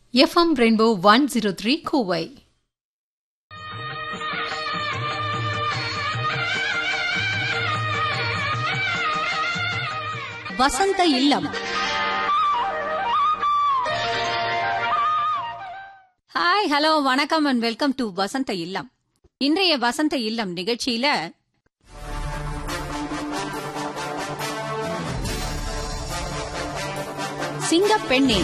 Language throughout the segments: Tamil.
FM rainbow one zero three Kovai Vasantha Illam hi hello வணக்கம் and welcome to Vasantha Illam இன்றைய வசந்த இல்லம் நிகழ்ச்சியில சிங்கப்பெண்ணே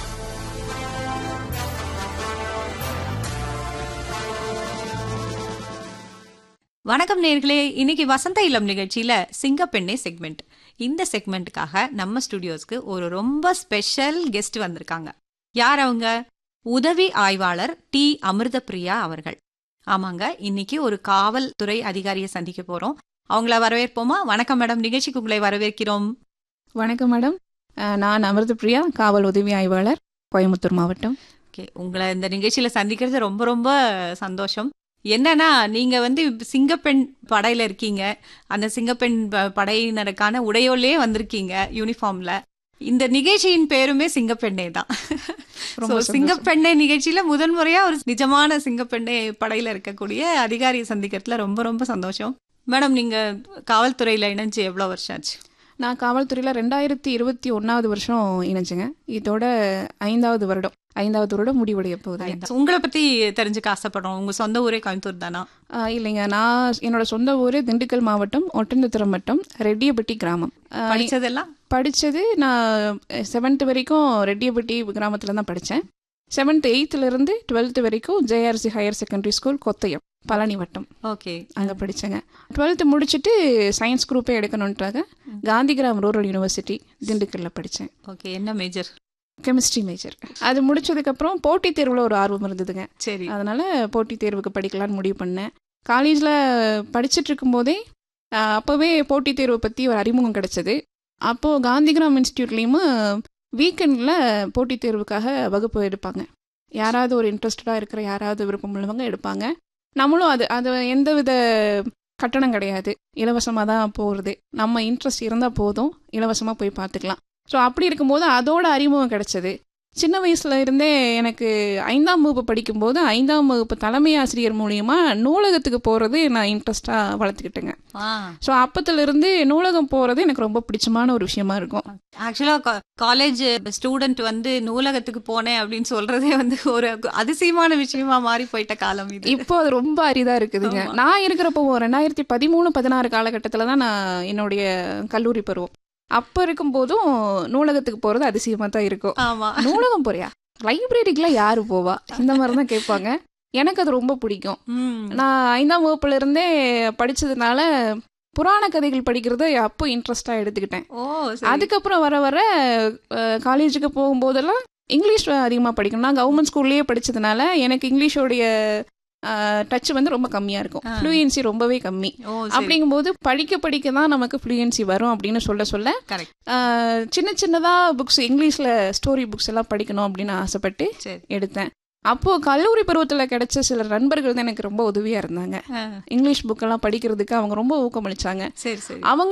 வணக்கம் நேர்களே இன்னைக்கு வசந்த இளம் நிகழ்ச்சியில சிங்கப்பெண்ணே செக்மெண்ட் இந்த செக்மெண்ட்டுக்காக நம்ம ஸ்டுடியோஸ்க்கு ஒரு ரொம்ப ஸ்பெஷல் கெஸ்ட் வந்திருக்காங்க யார் அவங்க உதவி ஆய்வாளர் டி அமிர்தபிரியா அவர்கள் ஆமாங்க இன்னைக்கு ஒரு காவல்துறை அதிகாரியை சந்திக்க போறோம் அவங்கள வரவேற்போமா வணக்கம் மேடம் நிகழ்ச்சிக்கு உங்களை வரவேற்கிறோம் வணக்கம் மேடம் அஹ், நான் அமிர்தபிரியா காவல் உதவி ஆய்வாளர் கோயம்புத்தூர் மாவட்டம் ஓகே உங்களை இந்த நிகழ்ச்சியில சந்திக்கிறது ரொம்ப ரொம்ப சந்தோஷம் என்னன்னா நீங்க வந்து இப்ப சிங்கப்பெண் படையில இருக்கீங்க அந்த சிங்கப்பெண் ப- படையினருக்கான உடையோலே வந்திருக்கீங்க யூனிஃபார்ம்ல இந்த நிகழ்ச்சியின் பேருமே சிங்கப்பெண்ணே தான் ரொம்ப So, சந்தோஷம். சிங்கப்பெண்ணை நிகழ்ச்சியில முதல் முறையா ஒரு நிஜமான சிங்கப்பெண்ணை படையில இருக்கக்கூடிய அதிகாரியை சந்திக்கிறதுல ரொம்ப ரொம்ப சந்தோஷம் மேடம் நீங்க காவல்துறையில இணைஞ்சு எவ்வளவு வருஷம் ஆச்சு நான் காவல்துறையில் ரெண்டாயிரத்தி இருபத்தி ஒன்றாவது வருஷம் இணைஞ்சேங்க இதோட ஐந்தாவது வருடம் ஐந்தாவது வருடம் முடிவடைய போகுது உங்களை பத்தி தெரிஞ்சுக்க ஆசைப்படுறோம் உங்க சொந்த ஊரே கோயம்புத்தூர் தானா அஹ், இல்லைங்க நான் என்னோட சொந்த ஊர் திண்டுக்கல் மாவட்டம் ஒட்டந்தத்திரம் வட்டம் ரெட்டியப்பட்டி கிராமம் அஹ், படிச்சதெல்லாம் படித்தது நான் செவன்த் வரைக்கும் ரெட்டியப்பட்டி கிராமத்தில் தான் படித்தேன் செவன்த் எயித்துலேருந்து டுவெல்த் வரைக்கும் JRC higher secondary school Kothaiyam Palani வட்டம் ஓகே அங்கே படித்தேங்க டுவெல்த்து முடிச்சுட்டு சயின்ஸ் குரூப்பே எடுக்கணுன்ட்டாக காந்திகிராம் ரூரல் யூனிவர்சிட்டி திண்டுக்கல்லில் படித்தேன் ஓகே என்ன மேஜர் கெமிஸ்ட்ரி மேஜர் அது முடிச்சதுக்கப்புறம் போட்டித் தேர்வில் ஒரு ஆர்வம் இருந்ததுங்க சரி அதனால் போட்டித் தேர்வுக்கு படிக்கலான்னு முடிவு பண்ணேன் காலேஜில் படிச்சுட்டு இருக்கும்போதே ஆஹ், அப்போவே போட்டித் தேர்வை பற்றி ஒரு அறிமுகம் கிடைச்சது அப்போது காந்திகிராம் இன்ஸ்டியூட்லேயும் வீக்கெண்டில் போட்டித் தேர்வுக்காக வகுப்பு எடுப்பாங்க யாராவது ஒரு இன்ட்ரெஸ்டடாக இருக்கிற யாராவது விருப்பம் உள்ளவங்க எடுப்பாங்க நம்மளும் அது அது எந்தவித கட்டணம் கிடையாது இலவசமாக தான் போகிறது நம்ம இன்ட்ரெஸ்ட் இருந்தால் போதும் இலவசமாக போய் பார்த்துக்கலாம் ஸோ அப்படி இருக்கும்போது அதோட அறிமுகம் கிடைச்சது சின்ன வயசுல இருந்தே எனக்கு ஐந்தாம் வகுப்பு படிக்கும்போது ஐந்தாம் வகுப்பு தலைமை ஆசிரியர் மூலியமா நூலகத்துக்கு போகிறது நான் இன்ட்ரெஸ்டாக வளர்த்துக்கிட்டேங்க ஸோ அப்பத்துல-இருந்து நூலகம் போகிறது எனக்கு ரொம்ப பிடிச்சமான ஒரு விஷயமா இருக்கும் ஆக்சுவலா காலேஜ் ஸ்டூடெண்ட் வந்து நூலகத்துக்கு போனேன் அப்படின்னு சொல்றதே வந்து ஒரு அதிசயமான விஷயமா மாறி போயிட்ட காலம் இது இப்போ அது ரொம்ப அரிதா இருக்குதுங்க ஆமா. நான் இருக்கிறப்போ ரெண்டாயிரத்தி பதிமூணு பதினாறு காலகட்டத்தில் தான் நான் என்னுடைய கல்லூரி பருவம் அப்போ இருக்கும்போதும் நூலகத்துக்கு போகிறது அதிசயமாக தான் இருக்கும் ஆமா நூலகம் போறியா லைப்ரரிக்குலாம் யாரு போவா இந்த மாதிரி தான் கேட்பாங்க எனக்கு அது ரொம்ப பிடிக்கும் ம். நான் ஐந்தாம் வகுப்புல இருந்தே படிச்சதுனால புராண கதைகள் படிக்கிறத அப்போ இன்ட்ரெஸ்டாக எடுத்துக்கிட்டேன் ஓ சரி. அதுக்கப்புறம் வர வர காலேஜுக்கு போகும்போதெல்லாம் இங்கிலீஷ் அதிகமாக படிக்கணும் நான் கவர்மெண்ட் ஸ்கூல்லேயே படிச்சதுனால எனக்கு இங்கிலீஷோடைய டச் வந்து ரொம்ப கம்மியாக இருக்கும் ஆ. ஃப்ளூயன்சி ரொம்பவே கம்மி ஓ சரி. அப்படிங்கும்போது படிக்க படிக்க தான் நமக்கு ஃப்ளூயன்சி வரும் அப்படின்னு சொல்ல சொல்ல Correct. ஆஹ், சின்ன சின்னதாக புக்ஸ் இங்கிலீஷில் ஸ்டோரி புக்ஸ் எல்லாம் படிக்கணும் அப்படின்னு ஆசைப்பட்டு சரி எடுத்தேன் அப்போ கல்லூரி பருவத்தில் கிடைச்ச சில நண்பர்கள் தான் எனக்கு ரொம்ப உதவியா இருந்தாங்க ஆ, இங்கிலீஷ் புக்கெல்லாம் படிக்கிறதுக்கு அவங்க ரொம்ப ஊக்கமளிச்சாங்க சரி சரி அவங்க